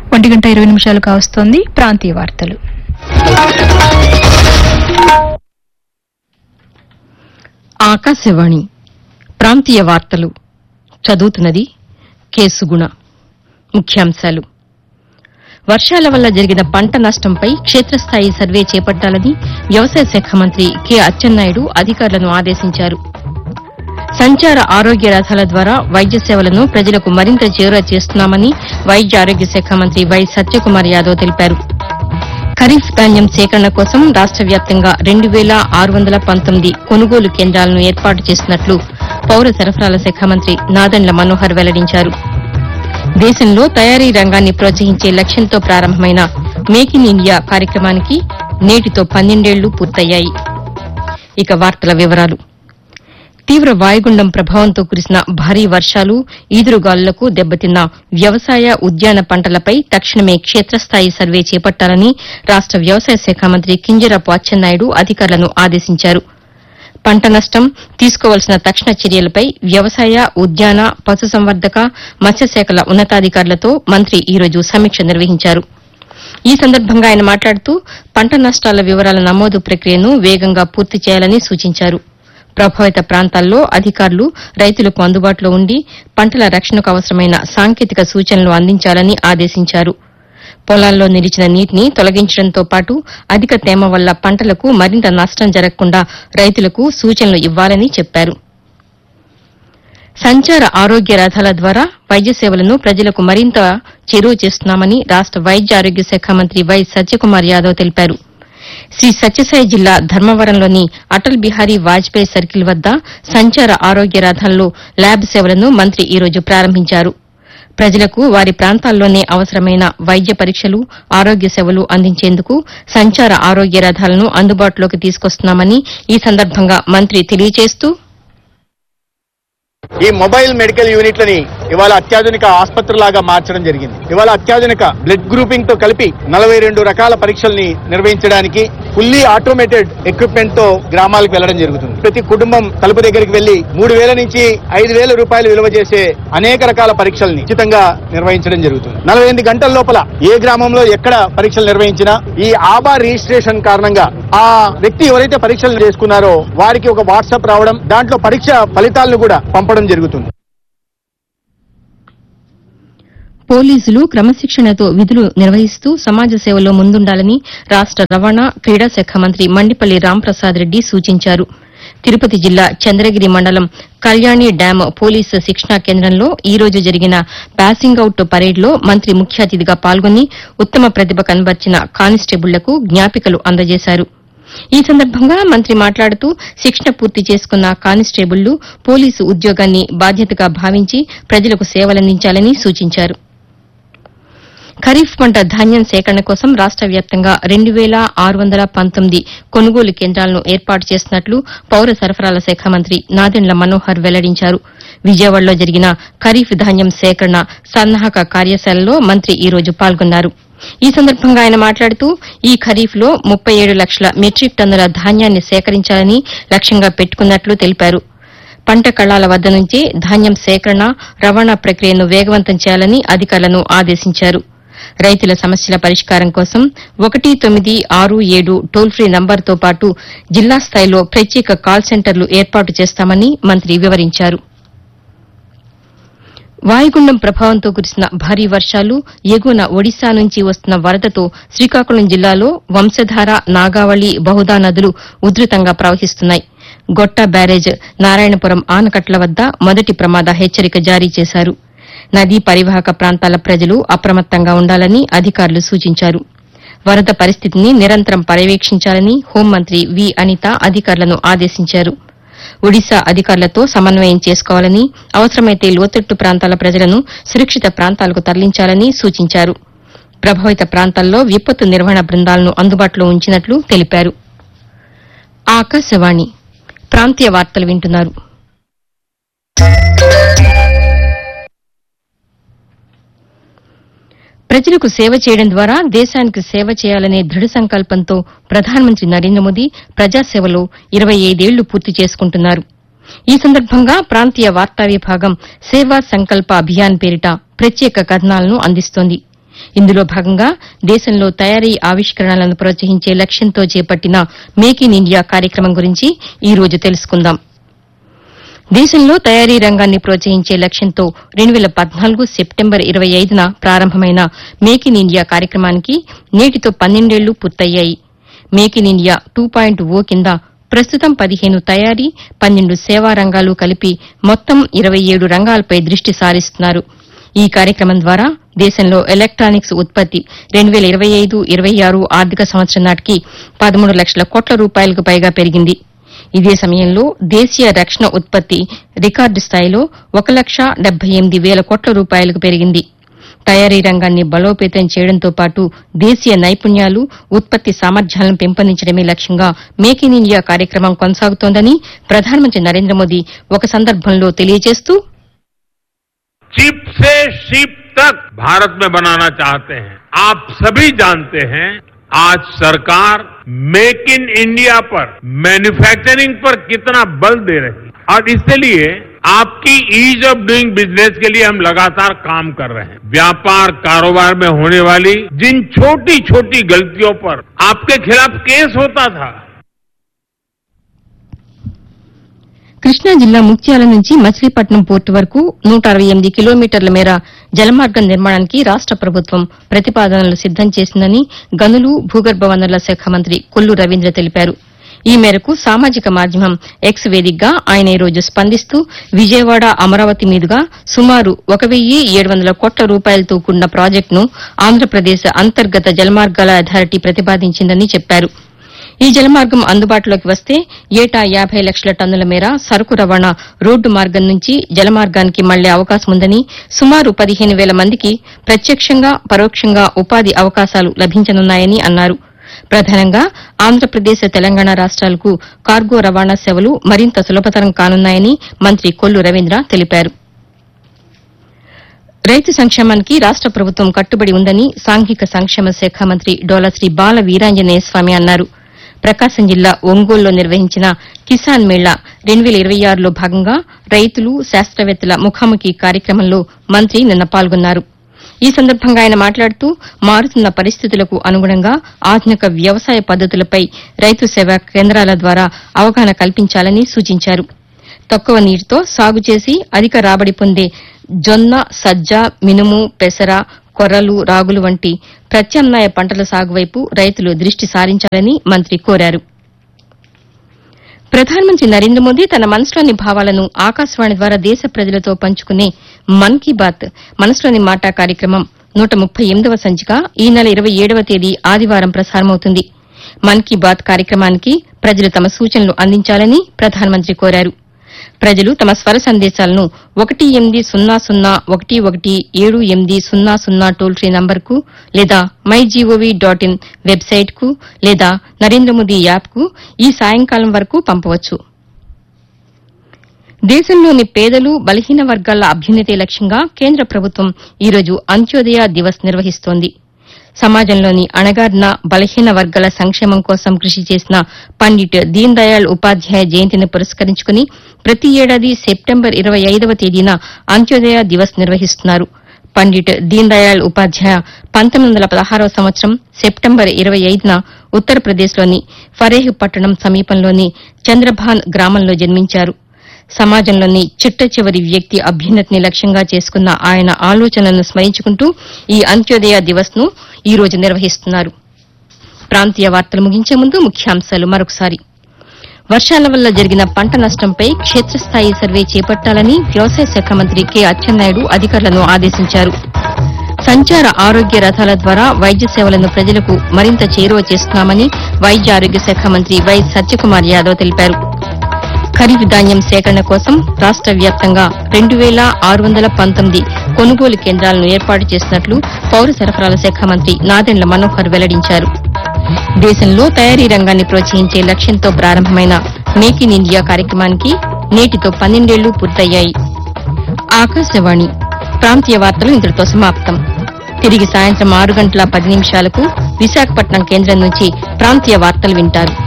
ఒంటి గంట ఇరవై నిమిషాలు కావస్తోంది ప్రాంతీయ వార్తలు ఆకాశవాణి ప్రాంతీయ వార్తలు చదువుతున్నది కేసుగుణ ముఖ్యాంశాలు వర్షాల వల్ల జరిగిన పంట నష్టంపై క్షేత్రస్థాయి సర్వే చేపట్టాలని వ్యవసాయ శాఖ మంత్రి కె అచ్చెన్నాయుడు అధికారులను ఆదేశించారు సంచార ఆరోగ్య రథాల ద్వారా వైద్య సేవలను ప్రజలకు మరింత చేరువ చేస్తున్నామని వైద్య ఆరోగ్య శాఖ మంత్రి వై సత్యకుమార్ యాదవ్ తెలిపారు ఖరీఫ్ ధాన్యం సేకరణ కోసం రాష్ట వ్యాప్తంగా రెండు వేల ఆరు వందల పంతొమ్మిది కొనుగోలు కేంద్రాలను ఏర్పాటు చేసినట్లు పౌర సరఫరాల శాఖ మంత్రి నాదెండ్ల మనోహర్ వెల్లడించారు దేశంలో తయారీ రంగాన్ని ప్రోత్సహించే లక్ష్యంతో ప్రారంభమైన మేక్ ఇన్ ఇండియా కార్యక్రమానికి నేటితో పన్నెండేళ్లు పూర్తయ్యాయి ఇక వార్తల వివరాలు తీవ్ర వాయుగుండం ప్రభావంతో కురిసిన భారీ వర్షాలు ఈదురుగాలులకు దెబ్బతిన్న వ్యవసాయ ఉద్యాన పంటలపై తక్షణమే క్షేత్రస్థాయి సర్వే చేపట్టాలని రాష్ట వ్యవసాయ శాఖ మంత్రి కింజరాపు అచ్చెన్నాయుడు అధికారులను ఆదేశించారు పంట నష్టం తీసుకోవాల్సిన తక్షణ చర్యలపై వ్యవసాయ ఉద్యాన పశుసంవర్ధక మత్స్యశాఖల ఉన్నతాధికారులతో మంత్రి ఈ రోజు సమీక్ష నిర్వహించారు ఈ సందర్భంగా ఆయన మాట్లాడుతూ పంట నష్టాల వివరాల నమోదు ప్రక్రియను వేగంగా పూర్తి చేయాలని సూచించారు ప్రభావిత ప్రాంతాల్లో అధికారులు రైతులకు అందుబాటులో ఉండి పంటల రక్షణకు అవసరమైన సాంకేతిక సూచనలు అందించాలని ఆదేశించారు పొలాల్లో నిలిచిన నీటిని తొలగించడంతో పాటు అధిక తేమ వల్ల పంటలకు మరింత నష్టం జరగకుండా రైతులకు సూచనలు ఇవ్వాలని చెప్పారు సంచార ఆరోగ్య రథాల ద్వారా వైద్య సేవలను ప్రజలకు మరింత చేరువ చేస్తున్నామని రాష్ట వైద్య ఆరోగ్య శాఖ మంత్రి వై సత్యకుమార్ యాదవ్ తెలిపారు శ్రీ సత్యసాయి జిల్లా ధర్మవరంలోని అటల్ బిహారీ వాజ్పేయి సర్కిల్ వద్ద సంచార ఆరోగ్య రథాల్లో ల్యాబ్ సేవలను మంత్రి ఈ రోజు ప్రారంభించారు ప్రజలకు వారి ప్రాంతాల్లోనే అవసరమైన వైద్య పరీక్షలు ఆరోగ్య సేవలు అందించేందుకు సంచార ఆరోగ్య రథాలను అందుబాటులోకి తీసుకొస్తున్నామని ఈ సందర్భంగా మంత్రి తెలియజేస్తూ ఈ మొబైల్ మెడికల్ యూనిట్లని ఇవాళ అత్యాధునిక ఆసుపత్రిలాగా మార్చడం జరిగింది ఇవాళ అత్యాధునిక బ్లడ్ గ్రూపింగ్ తో కలిపి నలభై రెండు రకాల పరీక్షల్ని నిర్వహించడానికి ఫుల్లీ ఆటోమేటెడ్ ఎక్విప్మెంట్ తో గ్రామాలకు వెళ్లడం జరుగుతుంది ప్రతి కుటుంబం తలుపు దగ్గరికి వెళ్లి మూడు వేల నుంచి ఐదు వేల రూపాయలు విలువ చేసే అనేక రకాల పరీక్షల్ని ఉచితంగా నిర్వహించడం జరుగుతుంది నలభై ఎనిమిది గంటల లోపల ఏ గ్రామంలో ఎక్కడ పరీక్షలు నిర్వహించినా ఈ ఆబా రిజిస్ట్రేషన్ కారణంగా ఆ వ్యక్తి ఎవరైతే పరీక్షలు చేసుకున్నారో వారికి ఒక వాట్సాప్ రావడం దాంట్లో పరీక్ష ఫలితాలను కూడా పంపడం జరుగుతుంది పోలీసులు క్రమశిక్షణతో విధులు నిర్వహిస్తూ సమాజ సేవలో ముందుండాలని రాష్ట రవాణా క్రీడా శాఖ మంత్రి మండిపల్లి రాంప్రసాద్ రెడ్డి సూచించారు తిరుపతి జిల్లా చంద్రగిరి మండలం కళ్యాణి డ్యాం పోలీసు శిక్షణా కేంద్రంలో ఈ రోజు జరిగిన పాసింగ్ అవుట్ పరేడ్లో మంత్రి ముఖ్య అతిథిగా పాల్గొని ఉత్తమ ప్రతిభ కనబర్చిన కానిస్టేబుళ్లకు జ్ఞాపికలు అందజేశారు ఈ సందర్భంగా మంత్రి మాట్లాడుతూ శిక్షణ పూర్తి చేసుకున్న కానిస్టేబుళ్లు పోలీసు ఉద్యోగాన్ని బాధ్యతగా భావించి ప్రజలకు సేవలందించాలని సూచించారు ఖరీఫ్ పంట ధాన్యం సేకరణ కోసం రాష్ట వ్యాప్తంగా రెండు వేల ఆరు వందల పంతొమ్మిది కొనుగోలు కేంద్రాలను ఏర్పాటు చేసినట్లు పౌర సరఫరాల శాఖ మంత్రి నాదెండ్ల మనోహర్ వెల్లడించారు విజయవాడలో జరిగిన ఖరీఫ్ ధాన్యం సేకరణ సన్నాహక కార్యశాలలో మంత్రి ఈ రోజు పాల్గొన్నారు ఈ సందర్భంగా ఆయన మాట్లాడుతూ ఈ ఖరీఫ్ లో ముప్పై ఏడు లక్షల మెట్రిక్ టన్నుల ధాన్యాన్ని సేకరించాలని లక్ష్యంగా పెట్టుకున్నట్లు తెలిపారు పంట కళాల వద్ద నుంచే ధాన్యం సేకరణ రవాణా ప్రక్రియను వేగవంతం చేయాలని అధికారులను ఆదేశించారు రైతుల సమస్యల పరిష్కారం కోసం ఒకటి తొమ్మిది ఆరు ఏడు టోల్ ఫ్రీ నంబర్తో పాటు జిల్లా స్థాయిలో ప్రత్యేక కాల్ సెంటర్లు ఏర్పాటు చేస్తామని మంత్రి వివరించారు వాయుగుండం ప్రభావంతో కురిసిన భారీ వర్షాలు ఎగువన ఒడిశా నుంచి వస్తున్న వరదతో శ్రీకాకుళం జిల్లాలో వంశధార నాగావళి బహుదా నదులు ఉధృతంగా ప్రవహిస్తున్నాయి గొట్ట బ్యారేజ్ నారాయణపురం ఆనకట్ల వద్ద మొదటి ప్రమాద హెచ్చరిక జారీ చేశారు నదీ పరివాహక ప్రాంతాల ప్రజలు అప్రమత్తంగా ఉండాలని అధికారులు సూచించారు వరద పరిస్థితిని నిరంతరం పర్యవేక్షించాలని హోంమంత్రి వి అనిత అధికారులను ఆదేశించారు ఒడిశా అధికారులతో సమన్వయం చేసుకోవాలని అవసరమైతే లోతట్టు ప్రాంతాల ప్రజలను సురక్షిత ప్రాంతాలకు తరలించాలని సూచించారు ప్రభావిత ప్రాంతాల్లో విపత్తు నిర్వహణ బృందాలను అందుబాటులో ఉంచినట్లు తెలిపారు ఆకాశవాణి ప్రాంతీయ వార్తలు వింటున్నారు ప్రజలకు సేవ చేయడం ద్వారా దేశానికి సేవ చేయాలనే దృఢ సంకల్పంతో ప్రధానమంత్రి నరేంద్ర మోదీ ప్రజాసేవలో ఇరవై ఐదేళ్లు పూర్తి చేసుకుంటున్నారు ఈ సందర్భంగా ప్రాంతీయ వార్తా విభాగం సేవా సంకల్ప అభియాన్ పేరిట ప్రత్యేక కథనాలను అందిస్తోంది ఇందులో భాగంగా దేశంలో తయారీ ఆవిష్కరణలను ప్రోత్సహించే లక్ష్యంతో చేపట్టిన మేక్ ఇన్ ఇండియా కార్యక్రమం గురించి ఈ రోజు తెలుసుకుందాం దేశంలో తయారీ రంగాన్ని ప్రోత్సహించే లక్ష్యంతో రెండు వేల పద్నాలుగు సెప్టెంబర్ ఇరవై ఐదున ప్రారంభమైన మేక్ ఇన్ ఇండియా కార్యక్రమానికి నేటితో పన్నెండేళ్లు పూర్తయ్యాయి make in India two point O కింద ప్రస్తుతం పదిహేను తయారీ పన్నెండు సేవా రంగాలు కలిపి మొత్తం ఇరవై ఏడు రంగాలపై దృష్టి సారిస్తున్నారు ఈ కార్యక్రమం ద్వారా దేశంలో ఎలక్టానిక్స్ ఉత్పత్తి రెండు వేల ఇరవై ఐదు ఇరవై ఆరు ఆర్థిక సంవత్సరం నాటికి పదమూడు లక్షల కోట్ల రూపాయలకు పైగా పెరిగింది ఇదే సమయంలో దేశీయ రక్షణ ఉత్పత్తి రికార్డు స్థాయిలో ఒక లక్ష డెబ్బై ఎనిమిది వేల కోట్ల రూపాయలకు పెరిగింది తయారీ రంగాన్ని బలోపేతం చేయడంతో పాటు దేశీయ నైపుణ్యాలు ఉత్పత్తి సామర్థ్యాలను పెంపొందించడమే లక్ష్యంగా మేక్ ఇన్ ఇండియా కార్యక్రమం కొనసాగుతోందని ప్రధానమంత్రి నరేంద్ర మోదీ ఒక సందర్భంలో తెలియజేస్తూ चिप से शिप तक भारत में बनाना चाहते हैं आप सभी जानते हैं आज सरकार मेक इन इंडिया पर मैन्युफैक्चरिंग पर कितना बल दे रही है और इसलिए आपकी ईज ऑफ डूइंग बिजनेस के लिए हम लगातार काम कर रहे हैं व्यापार कारोबार में होने वाली जिन छोटी छोटी गलतियों पर आपके खिलाफ केस होता था కృష్ణా జిల్లా ముత్యాల నుంచి మచిలీపట్నం పోర్టు వరకు నూట అరవై ఎనిమిది కిలోమీటర్ల మేర జలమార్గం నిర్మాణానికి రాష్ట ప్రభుత్వం ప్రతిపాదనలు సిద్దం చేసిందని గనులు భూగర్భ వనరుల శాఖ మంత్రి కొల్లు రవీంద్ర తెలిపారు ఈ మేరకు సామాజిక మాధ్యమం ఎక్స్ వేదికగా ఆయన ఈ రోజు స్పందిస్తూ విజయవాడ అమరావతి మీదుగా సుమారు ఒక వెయ్యి ఏడు వందల కోట్ల రూపాయలతో కూడిన ప్రాజెక్టును ఆంధ్రప్రదేశ్ అంతర్గత జలమార్గాల అథారిటీ ప్రతిపాదించిందని చెప్పారు ఈ జలమార్గం అందుబాటులోకి వస్తే ఏటా యాబై లక్షల టన్నుల మేర సరుకు రవాణా రోడ్డు మార్గం నుంచి జలమార్గానికి మళ్లే అవకాశం ఉందని సుమారు పదిహేను వేల మందికి ప్రత్యక్షంగా పరోక్షంగా ఉపాధి అవకాశాలు లభించనున్నాయని అన్నారు ప్రధానంగా ఆంధ్రప్రదేశ్ తెలంగాణ రాష్ట్రాలకు కార్గో రవాణా సేవలు మరింత సులభతరం కానున్నాయని మంత్రి కొల్లు రవీంద్ర తెలిపారు రైతు సంక్షేమానికి రాష్ట ప్రభుత్వం కట్టుబడి ఉందని సాంఘిక సంక్షేమ శాఖ మంత్రి డోలశ్రీ బాల వీరాంజనేయ స్వామి అన్నారు ప్రకాశం జిల్లా ఒంగోలులో నిర్వహించిన కిసాన్ మేళా రెండు వేల ఇరవై ఆరులో భాగంగా రైతులు శాస్త్రవేత్తల ముఖాముఖి కార్యక్రమంలో మంత్రి నిన్న పాల్గొన్నారు ఈ సందర్భంగా ఆయన మాట్లాడుతూ మారుతున్న పరిస్థితులకు అనుగుణంగా ఆధునిక వ్యవసాయ పద్దతులపై రైతు సేవా కేంద్రాల ద్వారా అవగాహన కల్పించాలని సూచించారు తక్కువ నీటితో సాగు చేసి అధిక రాబడి పొందే జొన్న సజ్జ మినుము పెసర కొర్రలు రాగులు వంటి ప్రత్యామ్నాయ పంటల సాగు వైపు రైతులు దృష్టి సారించాలని మంత్రి కోరారు ప్రధానమంత్రి నరేంద్ర మోదీ తన మనసులోని భావాలను ఆకాశవాణి ద్వారా దేశ ప్రజలతో పంచుకునే మన్ కీ బాత్ మనసులోని మాట కార్యక్రమం నూట ముప్పై ఎనిమిదవ సంచిక ఈ నెల ఇరవై ఏడవ తేదీ ఆదివారం ప్రసారమవుతుంది మన్ కీ బాత్ కార్యక్రమానికి ప్రజలు తమ సూచనలు అందించాలని ప్రధానమంత్రి కోరారు ప్రజలు తమ స్వర సందేశాలను ఒకటి ఎనిమిది సున్నా సున్నా ఒకటి ఒకటి ఏడు ఎనిమిది సున్నా సున్నా టోల్ ఫ్రీ నంబర్కు లేదా మై జీఓవీ డాట్ ఇన్ వెబ్సైట్కు లేదా నరేంద్ర మోదీ యాప్కు ఈ సాయంకాలం వరకు పంపవచ్చు దేశంలోని పేదలు బలహీన వర్గాల అభ్యున్నతే లక్ష్యంగా కేంద్ర ప్రభుత్వం ఈరోజు అంత్యోదయ దివస్ నిర్వహిస్తోంది సమాజంలోని అణగారిన బలహీన వర్గాల సంక్షేమం కోసం కృషి చేసిన పండిట్ దీన్ దయాళ్ ఉపాధ్యాయ జయంతిని పురస్కరించుకుని ప్రతి ఏడాది సెప్టెంబర్ ఇరవై ఐదవ తేదీన అంత్యోదయ దివస్ నిర్వహిస్తున్నారు పండిట్ దీన్ దయాళ్ ఉపాధ్యాయ పంతొమ్మిది వందల పదహారవ సంవత్సరం సెప్టెంబర్ ఇరవై ఐదున ఉత్తరప్రదేశ్లోని ఫరేహ్ పట్టణం సమీపంలోని చంద్రభాన్ గ్రామంలో జన్మించారు సమాజంలోని చిట్ట చివరి వ్యక్తి అభ్యున్నతిని లక్ష్యంగా చేసుకున్న ఆయన ఆలోచనలను స్మరించుకుంటూ ఈ అంత్యోదయ దివస్ ను ఈ రోజు నిర్వహిస్తున్నారు ప్రాంతీయ వార్తలు ముగించే ముందు ముఖ్యాంశాలు మరొకసారి వర్షాల వల్ల జరిగిన పంట నష్టంపై క్షేత్రస్థాయి సర్వే చేపట్టాలని వ్యవసాయ శాఖ మంత్రి కె అచ్చెన్నాయుడు అధికారులను ఆదేశించారు సంచార ఆరోగ్య రథాల ద్వారా వైద్య సేవలను ప్రజలకు మరింత చేరువ చేస్తున్నామని వైద్య ఆరోగ్య శాఖ మంత్రి వై సత్యకుమార్ యాదవ్ తెలిపారు ఖరీఫ్ ధాన్యం సేకరణ కోసం రాష్ట వ్యాప్తంగా రెండు వేల ఆరు వందల పంతొమ్మిది కొనుగోలు కేంద్రాలను ఏర్పాటు చేసినట్లు పౌర సరఫరాల శాఖ మంత్రి నాదెండ్ల మనోహర్ వెల్లడించారు దేశంలో తయారీ రంగాన్ని ప్రోత్సహించే లక్ష్యంతో ప్రారంభమైన మేక్ ఇన్ ఇండియా కార్యక్రమానికి నేటితో పన్నెండేళ్లు పూర్తయ్యాయి ఆకాశవాణి ప్రాంతీయ వార్తలు ఇంతటితో సమాప్తం తిరిగి సాయంత్రం ఆరు గంటల పది నిమిషాలకు విశాఖపట్నం కేంద్రం నుంచి ప్రాంతీయ వార్తలు వింటారు